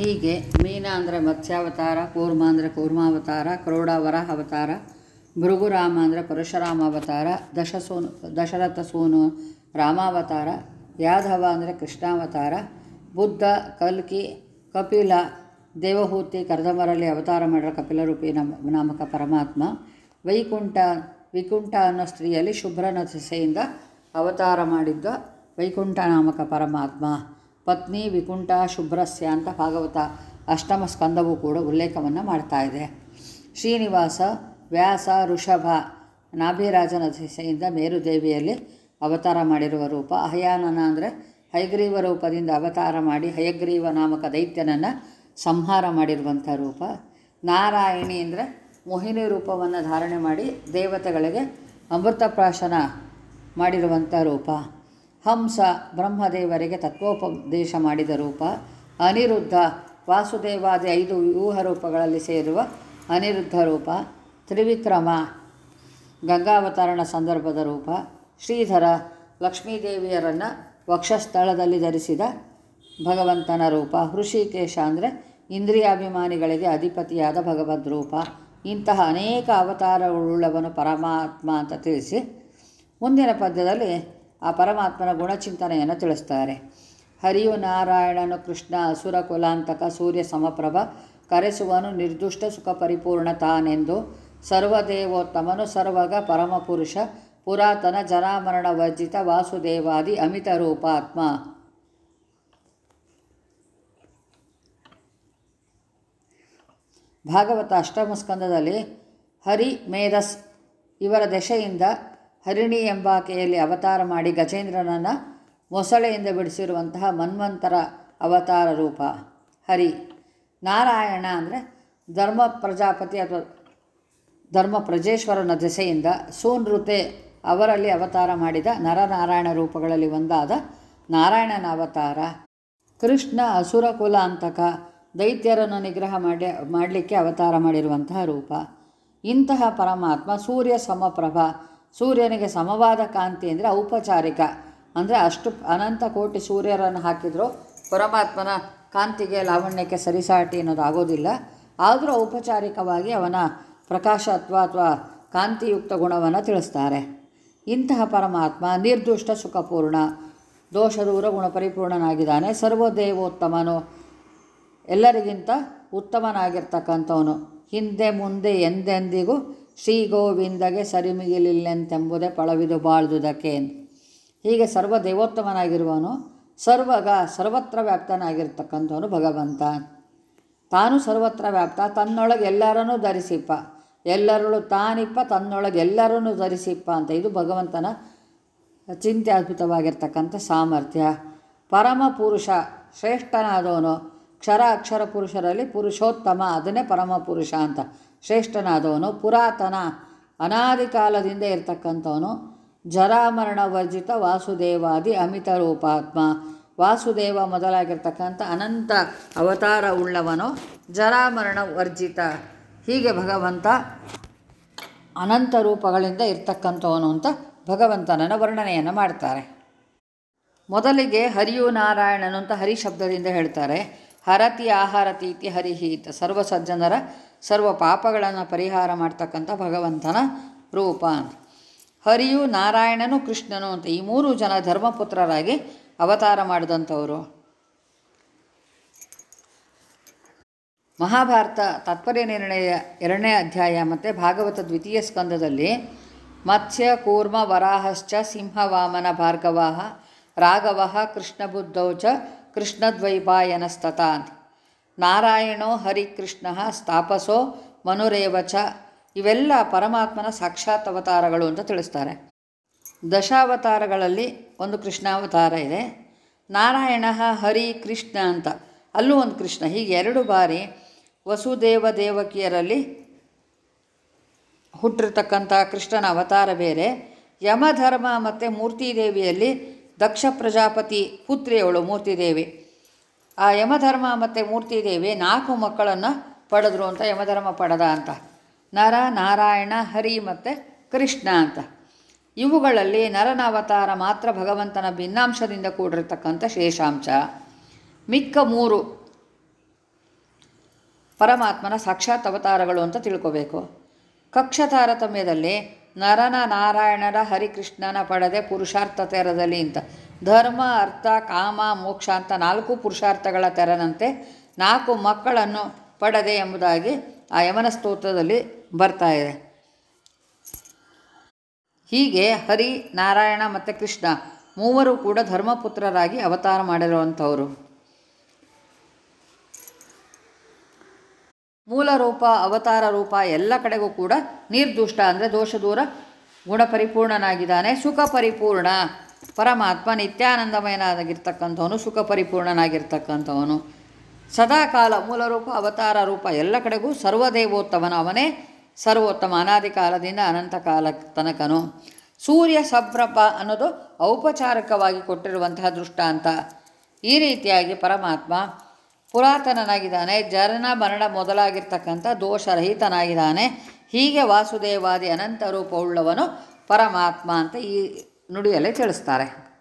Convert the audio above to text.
ಹೀಗೆ ಮೀನ ಅಂದರೆ ಮತ್ಸ್ಯಾವತಾರ ಕೂರ್ಮ ಅಂದರೆ ಕೂರ್ಮಾವತಾರ ಕ್ರೋಡ ವರಾಹ ಅವತಾರ ಭೃಗುರಾಮ ಅಂದರೆ ಪರಶುರಾಮ ಅವತಾರ ದಶಸೂನು ದಶರಥ ಸೂನು ರಾಮಾವತಾರ ಯಾದವ ಅಂದರೆ ಕೃಷ್ಣಾವತಾರ ಬುದ್ಧ ಕಲ್ಕಿ ಕಪಿಲ ದೇವಹೂತಿ ಕರ್ದಮರಲ್ಲಿ ಅವತಾರ ಮಾಡಿರೋ ಕಪಿಲರೂಪಿ ನಮ ನಾಮಕ ಪರಮಾತ್ಮ ವೈಕುಂಠ ವಿಕುಂಠ ಅನ್ನೋ ಸ್ತ್ರೀಯಲ್ಲಿ ಶುಭ್ರನ ಸೆಸೆಯಿಂದ ಅವತಾರ ಮಾಡಿದ್ದ ವೈಕುಂಠ ನಾಮಕ ಪರಮಾತ್ಮ ಪತ್ನಿ ವಿಕುಂಠ ಶುಭ್ರಸ್ಯ ಅಂತ ಭಾಗವತ ಅಷ್ಟಮ ಸ್ಕಂದವೂ ಕೂಡ ಉಲ್ಲೇಖವನ್ನು ಮಾಡ್ತಾ ಇದೆ ಶ್ರೀನಿವಾಸ ವ್ಯಾಸ ಋಷಭ ನಾಭಿರಾಜನ ದೆಸೆಯಿಂದ ಮೇರುದೇವಿಯಲ್ಲಿ ಅವತಾರ ಮಾಡಿರುವ ರೂಪ ಅಹಯಾನನ ಅಂದರೆ ಹಯಗ್ರೀವ ರೂಪದಿಂದ ಅವತಾರ ಮಾಡಿ ಹಯಗ್ರೀವ ನಾಮಕ ದೈತ್ಯನನ್ನು ಸಂಹಾರ ಮಾಡಿರುವಂಥ ರೂಪ ನಾರಾಯಣಿ ಅಂದರೆ ಮೋಹಿನಿ ರೂಪವನ್ನು ಧಾರಣೆ ಮಾಡಿ ದೇವತೆಗಳಿಗೆ ಅಮೃತಪ್ರಾಶನ ಮಾಡಿರುವಂಥ ರೂಪ ಹಂಸ ಬ್ರಹ್ಮದೇವರಿಗೆ ತತ್ವೋಪದೇಶ ಮಾಡಿದ ರೂಪ ಅನಿರುದ್ಧ ವಾಸುದೇವಾದಿ ಐದು ವ್ಯೂಹ ರೂಪಗಳಲ್ಲಿ ಸೇರುವ ಅನಿರುದ್ಧ ರೂಪ ತ್ರಿವಿಕ್ರಮ ಗಂಗಾವತರಣ ಸಂದರ್ಭದ ರೂಪ ಶ್ರೀಧರ ಲಕ್ಷ್ಮೀದೇವಿಯರನ್ನು ವಕ್ಷಸ್ಥಳದಲ್ಲಿ ಧರಿಸಿದ ಭಗವಂತನ ರೂಪ ಹೃಷಿಕೇಶ ಅಂದರೆ ಇಂದ್ರಿಯಾಭಿಮಾನಿಗಳಿಗೆ ಅಧಿಪತಿಯಾದ ಭಗವದ್ ರೂಪ ಇಂತಹ ಅನೇಕ ಅವತಾರಗಳುಳ್ಳವನು ಪರಮಾತ್ಮ ಅಂತ ತಿಳಿಸಿ ಮುಂದಿನ ಪದ್ಯದಲ್ಲಿ ಆ ಪರಮಾತ್ಮನ ಗುಣಚಿಂತನೆಯನ್ನು ತಿಳಿಸ್ತಾರೆ ಹರಿಯು ನಾರಾಯಣನು ಕೃಷ್ಣ ಅಸುರ ಕುಲಾಂತಕ ಸೂರ್ಯ ಸಮಪ್ರಭ ಕರೆಸುವನು ನಿರ್ದುಷ್ಟ ಸುಖ ಪರಿಪೂರ್ಣ ತಾನೆಂದು ಸರ್ವದೇವೋತ್ತಮನು ಸರ್ವಗ ಪರಮಪುರುಷ ಪುರಾತನ ಜನಾಮರಣ ವರ್ಜಿತ ವಾಸುದೇವಾದಿ ಅಮಿತ ರೂಪಾತ್ಮ ಭಾಗವತ ಅಷ್ಟಮ ಸ್ಕಂದದಲ್ಲಿ ಹರಿ ಮೇಧಸ್ ಇವರ ದಶೆಯಿಂದ ಹರಿಣಿ ಎಂಬಾಕೆಯಲ್ಲಿ ಅವತಾರ ಮಾಡಿ ಗಜೇಂದ್ರನನ್ನು ಮೊಸಳೆಯಿಂದ ಬಿಡಿಸಿರುವಂತಹ ಮನ್ವಂತರ ಅವತಾರ ರೂಪ ಹರಿ ನಾರಾಯಣ ಅಂದರೆ ಧರ್ಮ ಪ್ರಜಾಪತಿ ಅಥವಾ ಧರ್ಮ ಪ್ರಜೇಶ್ವರನ ದೆಸೆಯಿಂದ ಸೂನೃತೆ ಅವರಲ್ಲಿ ಅವತಾರ ಮಾಡಿದ ನರನಾರಾಯಣ ರೂಪಗಳಲ್ಲಿ ಒಂದಾದ ನಾರಾಯಣನ ಅವತಾರ ಕೃಷ್ಣ ಅಸುರ ಕುಲ ಅಂತಕ ದೈತ್ಯರನ್ನು ನಿಗ್ರಹ ಮಾಡಿ ಮಾಡಲಿಕ್ಕೆ ಅವತಾರ ಮಾಡಿರುವಂತಹ ರೂಪ ಇಂತಹ ಪರಮಾತ್ಮ ಸೂರ್ಯ ಸಮಪ್ರಭ ಸೂರ್ಯನಿಗೆ ಸಮವಾದ ಕಾಂತಿ ಅಂದರೆ ಔಪಚಾರಿಕ ಅಂದರೆ ಅಷ್ಟು ಅನಂತ ಕೋಟಿ ಸೂರ್ಯರನ್ನು ಹಾಕಿದರೂ ಪರಮಾತ್ಮನ ಕಾಂತಿಗೆ ಲಾವಣ್ಯಕ್ಕೆ ಸರಿಸಾಟಿ ಅನ್ನೋದು ಆಗೋದಿಲ್ಲ ಆದರೂ ಔಪಚಾರಿಕವಾಗಿ ಅವನ ಪ್ರಕಾಶತ್ವ ಅಥವಾ ಕಾಂತಿಯುಕ್ತ ಗುಣವನ್ನು ತಿಳಿಸ್ತಾರೆ ಇಂತಹ ಪರಮಾತ್ಮ ನಿರ್ದುಷ್ಟ ಸುಖಪೂರ್ಣ ದೋಷದೂರ ಗುಣಪರಿಪೂರ್ಣನಾಗಿದ್ದಾನೆ ಸರ್ವದೇವೋತ್ತಮನು ಎಲ್ಲರಿಗಿಂತ ಉತ್ತಮನಾಗಿರ್ತಕ್ಕಂಥವನು ಹಿಂದೆ ಮುಂದೆ ಎಂದೆಂದಿಗೂ ಶ್ರೀ ಗೋವಿಂದಗೆ ಸರಿಮಿಗಿಲಿಲ್ಲೆಂತೆಂಬುದೇ ಪಳವಿದು ಬಾಳ್ದುದಕ್ಕೆ ಹೀಗೆ ಸರ್ವ ದೇವೋತ್ತಮನಾಗಿರುವವನು ಸರ್ವಗ ಸರ್ವತ್ರ ವ್ಯಾಪ್ತನಾಗಿರ್ತಕ್ಕಂಥವನು ಭಗವಂತ ತಾನು ಸರ್ವತ್ರ ವ್ಯಾಪ್ತ ತನ್ನೊಳಗೆ ಎಲ್ಲರನ್ನೂ ಧರಿಸಿಪ್ಪ ಎಲ್ಲರಳು ತಾನಿಪ್ಪ ತನ್ನೊಳಗೆ ಎಲ್ಲರನ್ನೂ ಧರಿಸಿಪ್ಪ ಅಂತ ಇದು ಭಗವಂತನ ಚಿಂತೆ ಅದ್ಭುತವಾಗಿರ್ತಕ್ಕಂಥ ಸಾಮರ್ಥ್ಯ ಪರಮ ಪುರುಷ ಶ್ರೇಷ್ಠನಾದವನು ಕ್ಷರ ಅಕ್ಷರ ಪುರುಷರಲ್ಲಿ ಪುರುಷೋತ್ತಮ ಅದನ್ನೇ ಪರಮ ಪುರುಷ ಅಂತ ಶ್ರೇಷ್ಠನಾದವನು ಪುರಾತನ ಅನಾದಿ ಕಾಲದಿಂದ ಇರ್ತಕ್ಕಂಥವನು ಜರಾಮರಣ ವರ್ಜಿತ ವಾಸುದೇವಾದಿ ಅಮಿತ ರೂಪಾತ್ಮ ವಾಸುದೇವ ಮೊದಲಾಗಿರ್ತಕ್ಕಂಥ ಅನಂತ ಅವತಾರ ಉಳ್ಳವನು ಜರಾಮರಣ ವರ್ಜಿತ ಹೀಗೆ ಭಗವಂತ ಅನಂತ ರೂಪಗಳಿಂದ ಇರ್ತಕ್ಕಂಥವನು ಅಂತ ಭಗವಂತನನ್ನು ವರ್ಣನೆಯನ್ನು ಮಾಡ್ತಾರೆ ಮೊದಲಿಗೆ ಹರಿಯು ನಾರಾಯಣನು ಅಂತ ಹರಿ ಶಬ್ದದಿಂದ ಹೇಳ್ತಾರೆ ಹರತಿ ಆಹಾರತಿ ಇತಿ ಹರಿಹೀತ ಸರ್ವ ಸಜ್ಜನರ ಸರ್ವ ಪಾಪಗಳನ್ನು ಪರಿಹಾರ ಮಾಡ್ತಕ್ಕಂಥ ಭಗವಂತನ ರೂಪ ಅಂತ ಹರಿಯು ನಾರಾಯಣನು ಕೃಷ್ಣನು ಅಂತ ಈ ಮೂರು ಜನ ಧರ್ಮಪುತ್ರರಾಗಿ ಅವತಾರ ಮಾಡಿದಂಥವರು ಮಹಾಭಾರತ ತಾತ್ಪರ್ಯ ನಿರ್ಣಯ ಎರಡನೇ ಅಧ್ಯಾಯ ಮತ್ತು ಭಾಗವತ ದ್ವಿತೀಯ ಸ್ಕಂದದಲ್ಲಿ ಮತ್ಸ್ಯ ಕೂರ್ಮ ವರಾಹಶ್ಚ ಸಿಂಹವಾಮನ ಭಾರ್ಗವಾಹ ರಾಘವ ಕೃಷ್ಣಬುದ್ಧೌ ಚ ಕೃಷ್ಣದ್ವೈಪಾಯನಸ್ತತ ಅಂತ ನಾರಾಯಣೋ ಹರಿಕೃಷ್ಣ ಸ್ಥಾಪಸೋ ಮನುರೇವ ಚ ಇವೆಲ್ಲ ಪರಮಾತ್ಮನ ಸಾಕ್ಷಾತ್ ಅವತಾರಗಳು ಅಂತ ತಿಳಿಸ್ತಾರೆ ದಶಾವತಾರಗಳಲ್ಲಿ ಒಂದು ಕೃಷ್ಣಾವತಾರ ಇದೆ ನಾರಾಯಣ ಹರಿ ಕೃಷ್ಣ ಅಂತ ಅಲ್ಲೂ ಒಂದು ಕೃಷ್ಣ ಹೀಗೆ ಎರಡು ಬಾರಿ ವಸುದೇವ ದೇವಕಿಯರಲ್ಲಿ ಹುಟ್ಟಿರ್ತಕ್ಕಂಥ ಕೃಷ್ಣನ ಅವತಾರ ಬೇರೆ ಯಮಧರ್ಮ ಮತ್ತು ಮೂರ್ತಿದೇವಿಯಲ್ಲಿ ದಕ್ಷ ಪ್ರಜಾಪತಿ ಪುತ್ರಿಯವಳು ಮೂರ್ತಿದೇವಿ ಆ ಯಮಧರ್ಮ ಮತ್ತು ಮೂರ್ತಿದೇವಿ ನಾಲ್ಕು ಮಕ್ಕಳನ್ನು ಪಡೆದ್ರು ಅಂತ ಯಮಧರ್ಮ ಪಡೆದ ಅಂತ ನರ ನಾರಾಯಣ ಹರಿ ಮತ್ತು ಕೃಷ್ಣ ಅಂತ ಇವುಗಳಲ್ಲಿ ನರನ ಅವತಾರ ಮಾತ್ರ ಭಗವಂತನ ಭಿನ್ನಾಂಶದಿಂದ ಕೂಡಿರ್ತಕ್ಕಂಥ ಶೇಷಾಂಶ ಮಿಕ್ಕ ಮೂರು ಪರಮಾತ್ಮನ ಸಾಕ್ಷಾತ್ ಅವತಾರಗಳು ಅಂತ ತಿಳ್ಕೋಬೇಕು ಕಕ್ಷ ತಾರತಮ್ಯದಲ್ಲಿ ನರನ ನಾರಾಯಣರ ಹರಿಕೃಷ್ಣನ ಪಡೆದೆ ಪುರುಷಾರ್ಥ ತೆರದಲ್ಲಿ ಅಂತ ಧರ್ಮ ಅರ್ಥ ಕಾಮ ಮೋಕ್ಷ ಅಂತ ನಾಲ್ಕು ಪುರುಷಾರ್ಥಗಳ ತೆರನಂತೆ ನಾಲ್ಕು ಮಕ್ಕಳನ್ನು ಪಡೆದೆ ಎಂಬುದಾಗಿ ಆ ಯಮನ ಸ್ತೋತ್ರದಲ್ಲಿ ಬರ್ತಾ ಇದೆ ಹೀಗೆ ಹರಿ ನಾರಾಯಣ ಮತ್ತು ಕೃಷ್ಣ ಮೂವರು ಕೂಡ ಧರ್ಮಪುತ್ರರಾಗಿ ಅವತಾರ ಮಾಡಿರುವಂಥವರು ಮೂಲ ರೂಪ ಅವತಾರ ರೂಪ ಎಲ್ಲ ಕಡೆಗೂ ಕೂಡ ನಿರ್ದುಷ್ಟ ಅಂದರೆ ದೋಷ ದೂರ ಗುಣ ಪರಿಪೂರ್ಣನಾಗಿದ್ದಾನೆ ಸುಖ ಪರಿಪೂರ್ಣ ಪರಮಾತ್ಮ ನಿತ್ಯಾನಂದಮಯನಾಗಿರ್ತಕ್ಕಂಥವನು ಸುಖ ಪರಿಪೂರ್ಣನಾಗಿರ್ತಕ್ಕಂಥವನು ಸದಾಕಾಲ ಮೂಲ ರೂಪ ಅವತಾರ ರೂಪ ಎಲ್ಲ ಕಡೆಗೂ ಸರ್ವದೇವೋತ್ತಮನ ಅವನೇ ಸರ್ವೋತ್ತಮ ಅನಾದಿ ಕಾಲದಿಂದ ಅನಂತ ಕಾಲ ತನಕನು ಸೂರ್ಯ ಸಭ್ರಪ ಅನ್ನೋದು ಔಪಚಾರಿಕವಾಗಿ ಕೊಟ್ಟಿರುವಂತಹ ದೃಷ್ಟಾಂತ ಈ ರೀತಿಯಾಗಿ ಪರಮಾತ್ಮ ಪುರಾತನನಾಗಿದ್ದಾನೆ ಜನನ ಮರಣ ಮೊದಲಾಗಿರ್ತಕ್ಕಂಥ ದೋಷರಹಿತನಾಗಿದ್ದಾನೆ ಹೀಗೆ ವಾಸುದೇವಾದಿ ಅನಂತ ರೂಪವುಳ್ಳವನು ಪರಮಾತ್ಮ ಅಂತ ಈ ನುಡಿಯಲ್ಲಿ ತಿಳಿಸ್ತಾರೆ